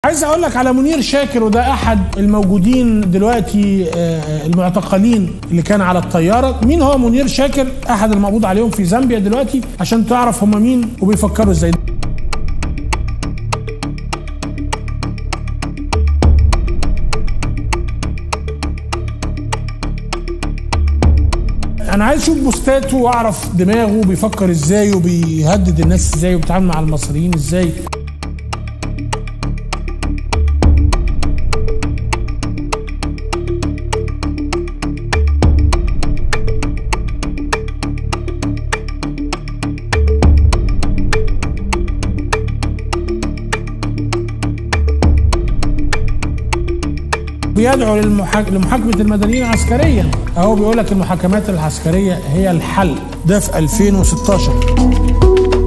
عايز اقول لك على منير شاكر وده احد الموجودين دلوقتي آه، المعتقلين اللي كان على الطياره مين هو منير شاكر احد المقبوض عليهم في زامبيا دلوقتي عشان تعرف هم مين وبيفكروا ازاي انا عايز اشوف بوستاته واعرف دماغه بيفكر ازاي وبيهدد الناس ازاي وبيتعامل مع المصريين ازاي بيدعو للمحاك... لمحاكمة المدنيين عسكريا اهو بيقول لك المحاكمات العسكرية هي الحل ده في 2016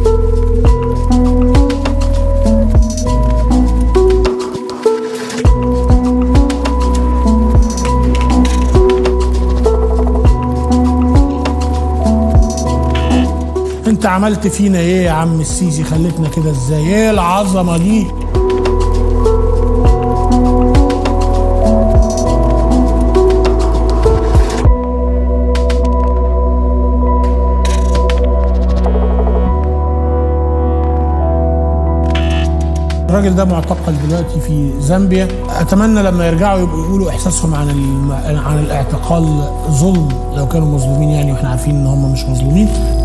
انت عملت فينا ايه يا عم السيسي خليتنا كده ازاي ايه العظمة دي الراجل ده معتقل دلوقتي في زامبيا اتمنى لما يرجعوا يبقوا يقولوا احساسهم عن الم... عن الاعتقال ظلم لو كانوا مظلومين يعني واحنا عارفين ان هم مش مظلومين